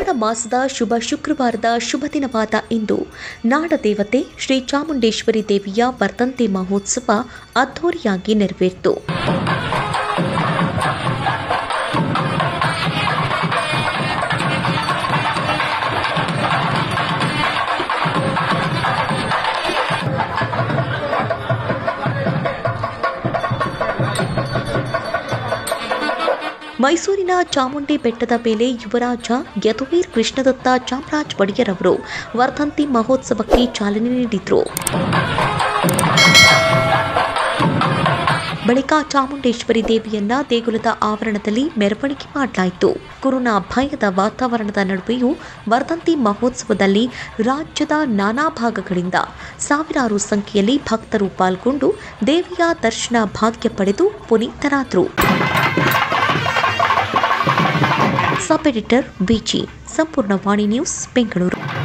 ಆಷಾಢ ಮಾಸದ ಶುಭ ಶುಕ್ರವಾರದ ಶುಭ ದಿನವಾದ ಇಂದು ನಾಡದೇವತೆ ಶ್ರೀ ಚಾಮುಂಡೇಶ್ವರಿ ದೇವಿಯ ವರ್ಧಂತಿ ಮಹೋತ್ಸವ ಅದ್ಧೂರಿಯಾಗಿ ನೆರವೇರಿತು ಮೈಸೂರಿನ ಚಾಮುಂಡಿ ಬೆಟ್ಟದ ಮೇಲೆ ಯುವರಾಜ ಯದುವೀರ್ ಕೃಷ್ಣದತ್ತ ಚಾಮರಾಜ ಒಡೆಯರ್ ಅವರು ವರ್ಧಂತಿ ಮಹೋತ್ಸವಕ್ಕೆ ಚಾಲನೆ ನೀಡಿದರು ಬಳಿಕ ಚಾಮುಂಡೇಶ್ವರಿ ದೇವಿಯನ್ನ ದೇಗುಲದ ಆವರಣದಲ್ಲಿ ಮೆರವಣಿಗೆ ಮಾಡಲಾಯಿತು ಕೊರೋನಾ ಭಯದ ವಾತಾವರಣದ ನಡುವೆಯೂ ವರ್ಧಂತಿ ಮಹೋತ್ಸವದಲ್ಲಿ ರಾಜ್ಯದ ನಾನಾ ಭಾಗಗಳಿಂದ ಸಾವಿರಾರು ಸಂಖ್ಯೆಯಲ್ಲಿ ಭಕ್ತರು ಪಾಲ್ಗೊಂಡು ದೇವಿಯ ದರ್ಶನ ಭಾಗ್ಯ ಪಡೆದು ಪುನೀತರಾದರು ಸಬ್ ಎಡಿಟರ್ ಬಿಜಿ ಸಂಪೂರ್ಣ ವಾಣಿ ನ್ಯೂಸ್ ಬೆಂಗಳೂರು